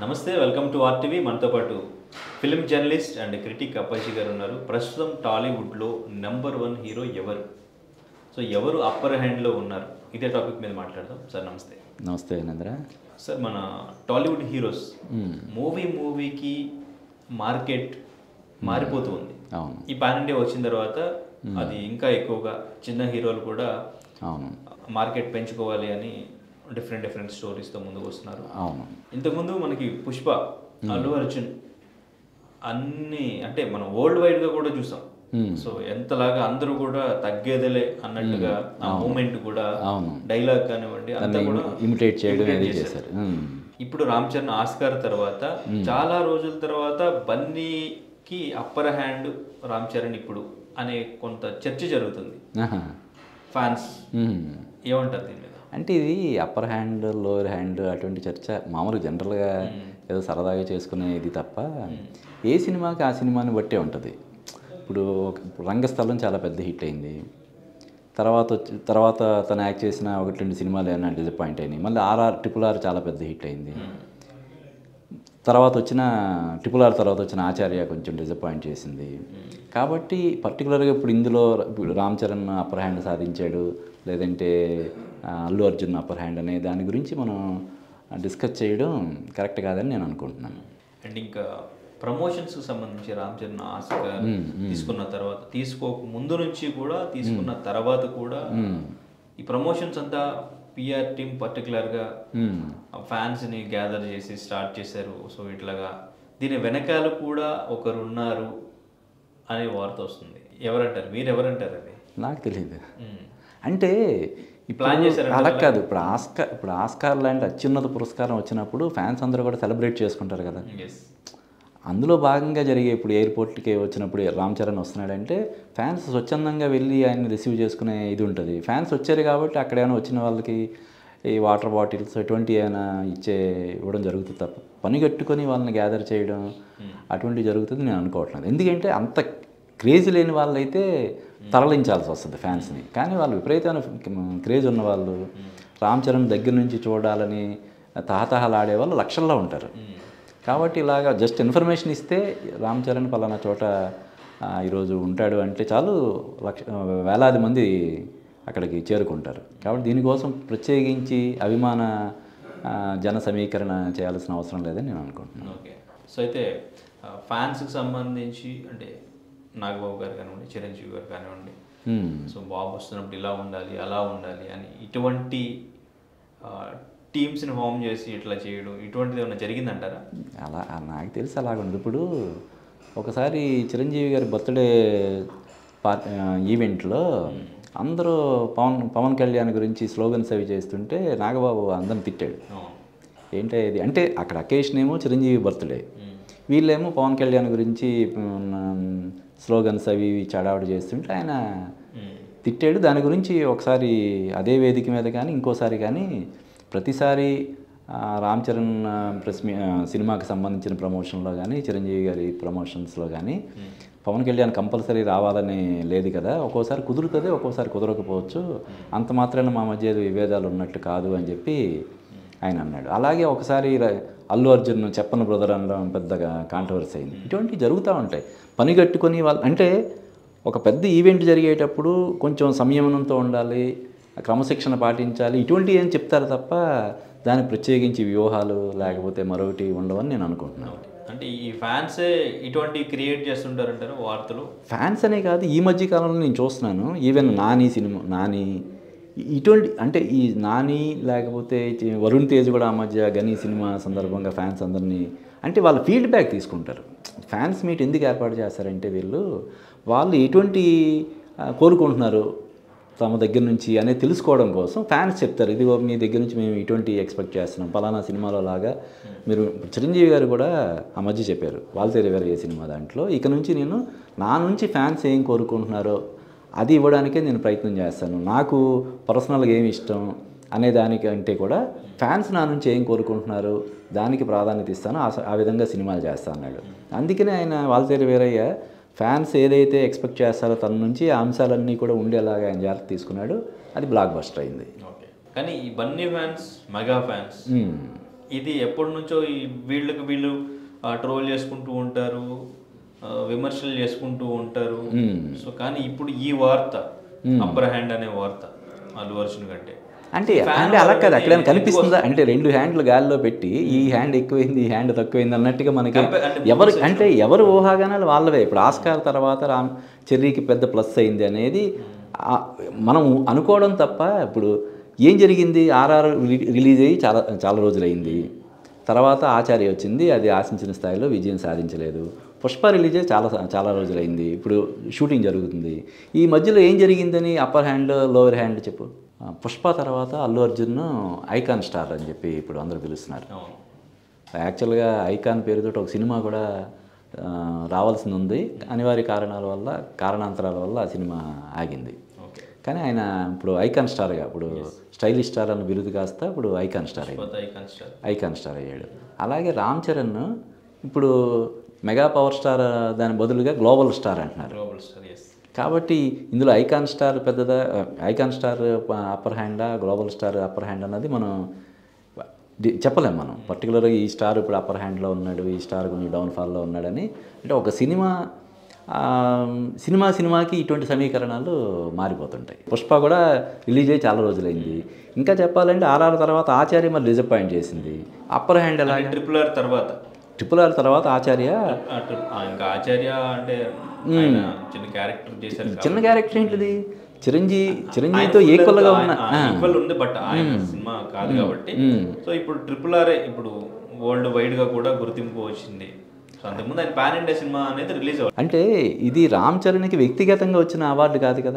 నమస్తే welcome to RTV మనతో పాటు film journalist and critic Appaji garu ఉన్నారు ప్రస్తుతం టాలీవుడ్లో నెంబర్ వన్ హీరో ఎవరు సో ఎవరు అప్పర్ హ్యాండ్లో ఉన్నారు ఇదే టాపిక్ మీద మాట్లాడదాం సార్ నమస్తే నమస్తే వినేంద్ర సార్ మన టాలీవుడ్ హీరోస్ మూవీ మూవీకి మార్కెట్ మారిపోతూ ఉంది అవును ఈ పాన్ ఇండియా వచ్చిన తర్వాత అది ఇంకా ఎక్కువగా చిన్న హీరోలు కూడా అవును మార్కెట్ పెంచుకోవాలి అని డిఫరెంట్ డిఫరెంట్ స్టోరీస్తో ముందుకు వస్తున్నారు అవును ఇంతకుముందు మనకి పుష్ప అల్లు అర్జున్ అన్ని అంటే మనం వరల్డ్ వైడ్ గా కూడా చూసాం సో ఎంతలాగా అందరూ కూడా తగ్గేదలే అన్నట్టుగా ఆ మూమెంట్ కూడా అవును. డైలాగ్ కానివ్వండి అంతా కూడా ఇమిటేట్ చేయడం imitate అనేది చేశారు. చేశారు ఉమ్. ఇప్పుడు రామ్ చరణ్ ఆస్కార్ తర్వాత చాలా రోజుల తర్వాత బన్నీకి అప్పర్ హ్యాండ్ రామ్ చరణ్ ఇప్పుడు అనే కొంత చర్చ జరుగుతుంది ఆహా. Fans um. ఏమంటారు దీని మీద అంటే ఇది అప్పర్ హ్యాండ్ లోవర్ హ్యాండ్ అటువంటి చర్చ మామూలుగా జనరల్గా ఏదో సరదాగా చేసుకునే ఇది తప్ప ఏ సినిమాకి ఆ సినిమాని బట్టే ఉంటుంది ఇప్పుడు ఒక- ఇప్పుడు రంగస్థలం చాలా పెద్ద హిట్ అయింది తర్వాత వచ్చి తర్వాత తను యాక్ట్ చేసిన ఒకటి రెండు సినిమాలు ఏమైనా డిసప్పాయింట్ అయినాయి మళ్ళీ ఆర్ఆర్ ట్రిపుల్ ఆర్ చాలా పెద్ద హిట్ అయింది తర్వాత వచ్చిన ట్రిపుల్ ఆర్ తర్వాత వచ్చిన ఆచార్య కొంచెం డిసప్పాయింట్ చేసింది కాబట్టి పర్టికులర్గా ఇప్పుడు ఇందులో ఇప్పుడు రామ్ చరణ్ అప్పర్ హ్యాండ్ సాధించాడు లేదంటే ఆ, అల్లు అర్జున్ అప్పర్ హ్యాండ్ అనే దాని గురించి మనం డిస్కస్ చేయడం కరెక్ట్ కాదని నేను అనుకుంటున్నాను అండ్ ఇంకా ప్రమోషన్స్ సంబంధించి రామ్ చరణ్ ఆస్కార్ తీసుకున్న తర్వాత తీసుకోక ముందు నుంచి కూడా తీసుకున్న తర్వాత కూడా ఈ ప్రమోషన్స్ అంతా పిఆర్ టీమ్ పర్టికులర్గా మ్మ్. ఫ్యాన్స్ని గ్యాదర్ చేసి స్టార్ట్ చేశారు సో ఇట్లాగా దీని వెనకాల కూడా ఒకరు ఉన్నారు అనే వార్త వస్తుంది ఎవరంటారు మీరు ఎవరంటారు అది నాకు తెలియదు మ్మ్. అంటే ప్లాన్ ఇప్పుడు చేశారంటారా? అలా కాదు ఇప్పుడు ఆస్కార్ ఇప్పుడు ఆస్కార్ లాంటి అత్యున్నత పురస్కారం వచ్చినప్పుడు ఫ్యాన్స్ అందరూ కూడా సెలబ్రేట్ చేసుకుంటారు కదా ఎస్ అందులో భాగంగా జరిగే ఇప్పుడు ఎయిర్పోర్ట్కి వచ్చినప్పుడు రామ్ చరణ్ వస్తున్నాడంటే ఫ్యాన్స్ స్వచ్ఛందంగా వెళ్ళి ఆయన్ని రిసీవ్ చేసుకునే ఇది ఉంటుంది ఫ్యాన్స్ వచ్చారు కాబట్టి అక్కడ ఏమైనా వచ్చిన వాళ్ళకి ఈ వాటర్ బాటిల్స్ ఎటువంటి ఏమైనా ఇచ్చే ఇవ్వడం జరుగుతుంది తప్ప పని కట్టుకొని వాళ్ళని గ్యాదర్ చేయడం అటువంటివి జరుగుతుంది నేను అనుకోవట్లేదు ఎందుకంటే అంత క్రేజ్ లేని వాళ్ళైతే తరలించాల్సి వస్తుంది ఫ్యాన్స్ని కానీ వాళ్ళు విపరీతమైన క్రేజ్ ఉన్న వాళ్ళు రామ్ చరణ్ దగ్గర నుంచి చూడాలని తహతహలాడే వాళ్ళు లక్షల్లో ఉంటారు కాబట్టి ఇలాగా జస్ట్ ఇన్ఫర్మేషన్ ఇస్తే రామ్ చరణ్ పలానా చోట ఆ, ఈరోజు ఉంటాడు అంటే చాలు లక్ష వేలాది మంది అక్కడికి చేరుకుంటారు కాబట్టి దీనికోసం ప్రత్యేకించి అభిమాన ఆ, జన సమీకరణ చేయాల్సిన అవసరం లేదని నేను అనుకుంటున్నాను ఓకే సో అయితే ఆ, ఫ్యాన్స్కి సంబంధించి అంటే నాగబాబు గారు కానివ్వండి చిరంజీవి గారు కానివ్వండి మ్మ్. సో బాబు వస్తున్నప్పుడు ఇలా ఉండాలి అలా ఉండాలి అని ఇటువంటి ఆ, టీమ్స్ని ఫామ్ చేసి ఇట్లా చేయడం ఇటువంటిది ఏమైనా జరిగిందంటారా అలా ఆ, నాకు తెలిసి అలాగుంది ఇప్పుడు ఒకసారి చిరంజీవి గారి బర్త్డే పార్ ఈవెంట్లో అందరూ పవన్ పవన్ కళ్యాణ్ గురించి స్లోగన్స్ అవి చేస్తుంటే నాగబాబు అందరిని తిట్టాడు అవును ఏంటో ఇది అంటే అక్కడ అకేషన్ ఏమో చిరంజీవి బర్త్డే వీళ్ళేమో పవన్ కళ్యాణ్ గురించి స్లోగన్స్ అవి ఇవి చడావుడు చేస్తుంటే ఆయన మ్మ్. తిట్టాడు దాని గురించి ఒకసారి అదే వేదిక మీద కానీ ఇంకోసారి కానీ ప్రతిసారి ఆ, రామ్ చరణ్ ఆ, ప్రెస్ మీ ఆ, సినిమాకి సంబంధించిన ప్రమోషన్లో కానీ చిరంజీవి గారి ప్రమోషన్స్లో కానీ పవన్ కళ్యాణ్ కంపల్సరీ రావాలని లేదు కదా ఒక్కోసారి కుదురుతుంది ఒక్కోసారి కుదరకపోవచ్చు అంత మాత్రాన మా మధ్య ఏదో విభేదాలు ఉన్నట్టు కాదు అని చెప్పి ఆయన అన్నాడు అలాగే ఒకసారి ర- అల్లు అర్జున్ చెప్పను బ్రదర్ అనడం పెద్దగా కాంట్రవర్సీ అయింది ఇటువంటివి జరుగుతూ ఉంటాయి పని కట్టుకొని వాళ్ళు అంటే ఒక పెద్ద ఈవెంట్ జరిగేటప్పుడు కొంచెం సంయమనంతో ఉండాలి క్రమశిక్షణ పాటించాలి ఇటువంటివి ఏం చెప్తారు తప్ప దానికి ప్రత్యేకించి వ్యూహాలు లేకపోతే మరొకటి ఉండవని నేను అనుకుంటున్నాను అంటే ఈ ఫ్యాన్సే ఇటువంటి క్రియేట్ చేస్తుంటారంటారు వార్తలు ఫ్యాన్స్ అనే కాదు ఈ మధ్య కాలంలో నేను చూస్తున్నాను ఈవెన్ నాని సినిమా నాని ఇ- ఇటువంటి అంటే ఈ నాని లేకపోతే చి- వరుణ్ తేజ్ కూడా ఆ మధ్య గని సినిమా సందర్భంగా ఫ్యాన్స్ అందరినీ అంటే వాళ్ళు ఫీడ్బ్యాక్ తీసుకుంటారు ఫ్యాన్స్ మీట్ ఎందుకు ఏర్పాటు చేస్తారంటే వీళ్ళు వాళ్ళు ఎటువంటి ఆ, కోరుకుంటున్నారు తమ దగ్గర నుంచి అనేది తెలుసుకోవడం కోసం ఫ్యాన్స్ చెప్తారు ఇది మీ దగ్గర నుంచి మేము ఇటువంటి ఎక్స్పెక్ట్ చేస్తున్నాం పలానా సినిమాలో లాగా మీరు చిరంజీవి గారు కూడా ఆ మధ్య చెప్పారు వాల్తేరి వేరే సినిమా దాంట్లో ఇక నుంచి నేను నా నుంచి ఫ్యాన్స్ ఏం కోరుకుంటున్నారో అది ఇవ్వడానికే నేను ప్రయత్నం చేస్తాను నాకు పర్సనల్గా ఏమి ఇష్టం అనే దానికంటే కూడా ఫ్యాన్స్ నా నుంచి ఏం కోరుకుంటున్నారు దానికి ప్రాధాన్యత ఇస్తాను ఆ స- ఆ విధంగా సినిమాలు చేస్తాను అన్నాడు అందుకనే ఆయన వాల్తేరి వీరయ్య ఫ్యాన్స్ ఏదైతే ఎక్స్పెక్ట్ చేస్తారో తన నుంచి ఆ అంశాలన్నీ కూడా ఉండేలాగా ఆయన జాగ్రత్త తీసుకున్నాడు అది బ్లాక్ బస్టర్ అయింది ఓకే కానీ ఈ Bunny fans mega fans hmm. ఇది ఎప్పటి నుంచో ఈ వీళ్ళకి వీళ్ళు ట్రోల్ చేసుకుంటూ ఉంటారు ఆ, విమర్శలు చేసుకుంటూ ఉంటారు సో కానీ ఇప్పుడు ఈ వార్త అప్పర్ హ్యాండ్ అనే వార్త అల్లు అర్జున్ కంటే అంటే అంటే అలా కాదు అక్కడ కనిపిస్తుందా అంటే రెండు హ్యాండ్లు గాలిలో పెట్టి ఈ హ్యాండ్ ఎక్కువైంది ఈ హ్యాండ్ తక్కువైంది అన్నట్టుగా మనకి Compa- అంటే ఎవరు అంటే ఎవరు ఊహాగానాలు వాళ్ళవే ఇప్పుడు ఆస్కార్ తర్వాత రామ్ చెర్రీకి పెద్ద ప్లస్ అయింది అనేది ఆ, మనం అనుకోవడం తప్ప ఇప్పుడు ఏం జరిగింది ఆర్ఆర్ రిలీజ్ అయ్యి చాలా చాలా రోజులైంది తర్వాత ఆచార్య వచ్చింది అది ఆశించిన స్థాయిలో విజయం సాధించలేదు పుష్ప రిలీజ్ అయ్యి చాలా చాలా రోజులైంది ఇప్పుడు షూటింగ్ జరుగుతుంది ఈ మధ్యలో ఏం జరిగిందని అప్పర్ హ్యాండ్ లోవర్ హ్యాండ్ చెప్పు ఆ, పుష్ప తర్వాత అల్లు అర్జున్ ఐకాన్ స్టార్ అని చెప్పి ఇప్పుడు అందరూ పిలుస్తున్నారు అవును యాక్చువల్గా ఐకాన్ పేరుతో ఒక సినిమా కూడా ఆ, రావాల్సి ఉంది అనివార్య కారణాల వల్ల కారణాంతరాల వల్ల ఆ సినిమా ఆగింది ఓకే కానీ ఆయన ఇప్పుడు ఐకాన్ స్టార్గా ఇప్పుడు స్టైలిష్ స్టార్ అన్న బిరుదు కాస్త ఇప్పుడు ఐకాన్ స్టార్ అయ్యాడు కొత్త ఐకాన్ స్టార్ ఐకాన్ స్టార్ అయ్యాడు అలాగే రామ్ చరణ్ ఇప్పుడు మెగా పవర్ స్టార్ దాని బదులుగా గ్లోబల్ స్టార్ అంటున్నారు గ్లోబల్ స్టార్ ఎస్ కాబట్టి ఇందులో ఐకాన్ స్టార్ పెద్దదా ఐకాన్ స్టార్ అప్పర్ హ్యాండా గ్లోబల్ స్టార్ అప్పర్ హ్యాండ్ అన్నది మనం డి- చెప్పలేం మనం పర్టికులర్గా ఈ స్టార్ ఇప్పుడు అప్పర్ హ్యాండ్లో ఉన్నాడు ఈ స్టార్ కొంచెం డౌన్ఫాల్లో ఉన్నాడని అంటే ఒక సినిమా ఆ, సినిమా సినిమాకి ఇటువంటి సమీకరణాలు మారిపోతుంటాయి పుష్ప కూడా రిలీజ్ అయ్యి చాలా రోజులైంది ఇంకా చెప్పాలంటే ఆర్ఆర్ తర్వాత ఆచార్య మరి డిసప్పాయింట్ చేసింది అప్పర్ హ్యాండ్ ఎలా ట్రిపుల్ ఆర్ తర్వాత ట్రిపుల్ ఆర్ తర్వాత ఆచార్య ఆ ట్రిప్- ఆ ఇంకా ఆచార్య అంటే ఆయన చిన్న క్యారెక్టర్ చేశారు చిన్న క్యారెక్టర్ ఏంటిది చిరంజీవి చిరంజీవితో ఈక్వల్గా ఉన్న ఆ. ఈక్వల్ ఉంది బట్ ఆయన సినిమా కాదు కాబట్టి సో ఇప్పుడు ట్రిపుల్ ఆర్ ఇప్పుడు వరల్డ్ వైడ్ గా కూడా గుర్తింపు వచ్చింది సో అంతకుముందు ఆయన పాన్ ఇండియా సినిమా అనేది రిలీజ్ అవ్వాలి అంటే ఇది రామ్ చరణ్కి వ్యక్తిగతంగా వచ్చిన అవార్డు కాదు కదా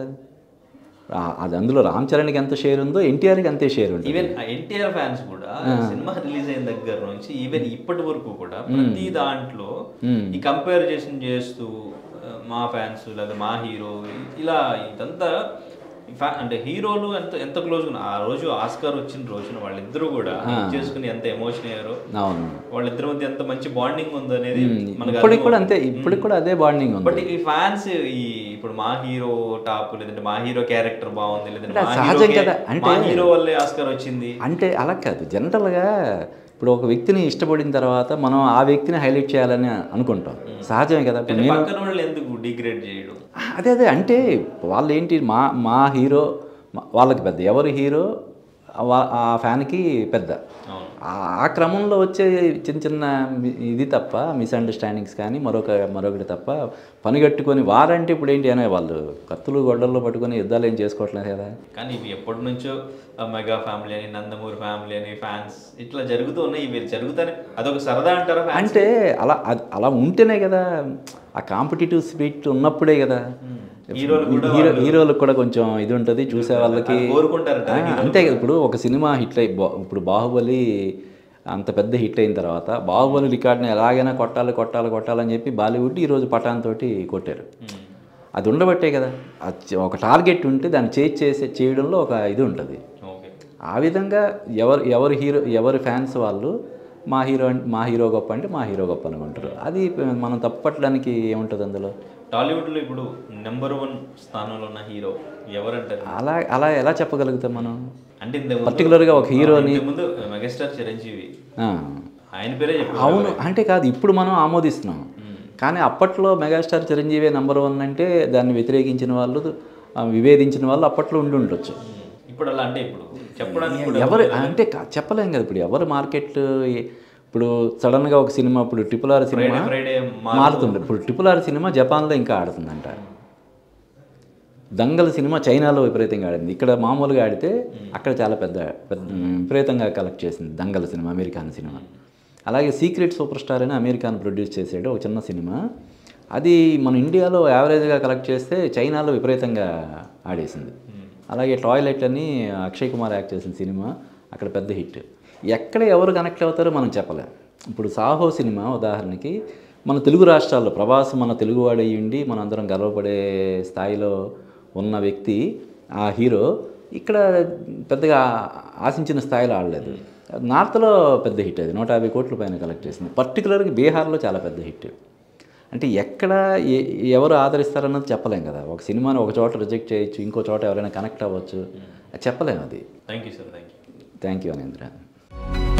ఆ- అది అందులో రామ్ చరణ్కి ఎంత షేర్ ఉందో ఎన్టీఆర్కి అంతే షేర్ ఉంటుంది ఈవెన్ ఎన్టీఆర్ ఫ్యాన్స్ కూడా సినిమా రిలీజ్ అయిన దగ్గర నుంచి ఈవెన్ ఇప్పటి వరకు కూడా ప్రతి దాంట్లో ఈ కంపారిజేషన్ చేస్తూ ఆ, మా ఫ్యాన్స్ లేదా మా హీరో ఇలా ఇదంతా ఈ fa- అంటే హీరోలు ఎంత ఎంత క్లోజ్ ఆ రోజు ఆస్కార్ వచ్చిన రోజున వాళ్ళిద్దరూ కూడా hug చేసుకుని ఎంత ఎమోషన్ అయ్యారో అవును వాళ్ళిద్దరి మధ్య ఎంత మంచి బాండింగ్ ఉంది అనేది మనకు ఇప్పటికి కూడా అంతే ఇప్పటికి కూడా అదే బాండింగ్ ఉంది బట్ ఈ ఫ్యాన్స్ ఈ ఇప్పుడు మా హీరో టాప్ లేదంటే మా హీరో క్యారెక్టర్ బాగుంది లేదంటే మా సహజం హీరోకే- కదా. అంటే- మా హీరో వల్లే ఆస్కార్ వచ్చింది అంటే అలా కాదు జనరల్గా ఇప్పుడు ఒక వ్యక్తిని ఇష్టపడిన తర్వాత మనం ఆ వ్యక్తిని హైలైట్ చేయాలని అనుకుంటాం సహజమే కదా ఇప్పుడు నేను పక్కన వాళ్ళు ఎందుకు డిగ్రేడ్ చేయడం అదే అదే అంటే వాళ్ళు ఏంటి మా మా హీరో మా- వాళ్ళకి పెద్ద ఎవరు హీరో వా- ఆ ఫ్యాన్కి పెద్ద అవును ఆ- ఆ క్రమంలో వచ్చే చిన్న చిన్న మి- ఇది తప్ప మిస్అండర్స్టాండింగ్స్ కానీ మరొక మరొకటి తప్ప పనిగట్టుకొని వారంటే ఇప్పుడు ఏంటి అనే వాళ్ళు కత్తులు గొడ్డల్లో పట్టుకొని యుద్ధాలు ఏం చేసుకోవట్లేదు కదా కానీ ఇవి ఎప్పటి నుంచో ఆ మెగా ఫ్యామిలీ అని నందమూరి ఫ్యామిలీ అని ఫ్యాన్స్ ఇట్లా జరుగుతూ ఉన్నాయి ఇవి జరుగుతానే అదొక సరదా అంటారా ఫ్యాన్స్ అంటే అలా అది- అలా ఉంటేనే కదా ఆ కాంపిటేటివ్ స్పిరిట్ ఉన్నప్పుడే కదా హీరోలు కూడా హీరో హీరోలకు కూడా కొంచెం ఇది ఉంటుంది చూసే వాళ్ళకి అది కోరుకుంటారట ఆ, అంతే కదా ఇప్పుడు ఒక సినిమా హిట్ అయి బా- ఇప్పుడు బాహుబలి అంత పెద్ద హిట్ అయిన తర్వాత బాహుబలి రికార్డ్ని ఎలాగైనా కొట్టాలి కొట్టాలి కొట్టాలని చెప్పి బాలీవుడ్ ఈరోజు పఠాన్ తోటి కొట్టారు అది ఉండబట్టే కదా అది చ- ఒక టార్గెట్ ఉంటే దాన్ని చేజ్ చేసే చేయడంలో ఒక ఇది ఉంటుంది ఓకే ఆ విధంగా ఎవరు ఎవరు హీరో ఎవరి ఫ్యాన్స్ వాళ్ళు మా హీరో అం- మా హీరో గొప్ప అంటే మా హీరో గొప్ప అనుకుంటారు అది మనం తప్పట్లడానికి ఏముంటుంది అందులో టాలీవుడ్లో ఇప్పుడు నెంబర్ వన్ స్థానంలో ఉన్న హీరో ఎవరంటారు అలా అలా ఎలా చెప్పగలుగుతాం మనం అంటే ఇంతకు పర్టికులర్గా ఒక హీరోని ముందు మెగాస్టార్ చిరంజీవి ఆ. ఆయన పేరే చెప్పారు అవును అంటే కాదు ఇప్పుడు మనం ఆమోదిస్తున్నాం కానీ అప్పట్లో మెగాస్టార్ చిరంజీవి నంబర్ వన్ అంటే దాన్ని వ్యతిరేకించిన వాళ్ళు ఆ, విభేదించిన వాళ్ళు అప్పట్లో ఉండి ఉండొచ్చు ఇప్పుడు అలా అంటే ఇప్పుడు చెప్పడానికి కూడా ఎవరు అంటే కా- చెప్పలేం కదా ఇప్పుడు ఎవరు మార్కెట్ ఇప్పుడు సడన్గా ఒక సినిమా ఇప్పుడు ట్రిపుల్ ఆర్ సినిమా ఫ్రైడే మారుతుంది ఇప్పుడు ట్రిపుల్ ఆర్ సినిమా జపాన్లో ఇంకా ఆడుతుందంట దంగల్ సినిమా చైనాలో విపరీతంగా ఆడింది ఇక్కడ మామూలుగా ఆడితే అక్కడ చాలా పెద్ద పెద్ద విపరీతంగా కలెక్ట్ చేసింది దంగల్ సినిమా అమెరికాన్ సినిమా అలాగే సీక్రెట్ సూపర్ స్టార్ అని అమెరికాన్ ప్రొడ్యూస్ చేసాడు ఒక చిన్న సినిమా అది మన ఇండియాలో యావరేజ్గా కలెక్ట్ చేస్తే చైనాలో విపరీతంగా ఆడేసింది అలాగే టాయిలెట్ అని అక్షయ్ కుమార్ యాక్ట్ చేసిన సినిమా అక్కడ పెద్ద హిట్ ఎక్కడ ఎవరు కనెక్ట్ అవుతారో మనం చెప్పలేం ఇప్పుడు సాహో సినిమా ఉదాహరణకి మన తెలుగు రాష్ట్రాల్లో ప్రభాస్ మన తెలుగువాడు అయ్యి ఉండి మనందరం గర్వపడే స్థాయిలో ఉన్న వ్యక్తి ఆ హీరో ఇక్కడ పెద్దగా ఆశించిన స్థాయిలో ఆడలేదు నార్త్లో పెద్ద హిట్ అది నూట యాభై కోట్ల పైన కలెక్ట్ చేసింది పర్టికులర్గా బీహార్లో చాలా పెద్ద హిట్ అంటే ఎక్కడ ఏ- ఎవరు ఆదరిస్తారన్నది చెప్పలేం కదా ఒక సినిమాని ఒక చోట రిజెక్ట్ చేయొచ్చు ఇంకో చోట ఎవరైనా కనెక్ట్ అవ్వచ్చు అది చెప్పలేం అది thank you sir thank you thank you అనేంద్ర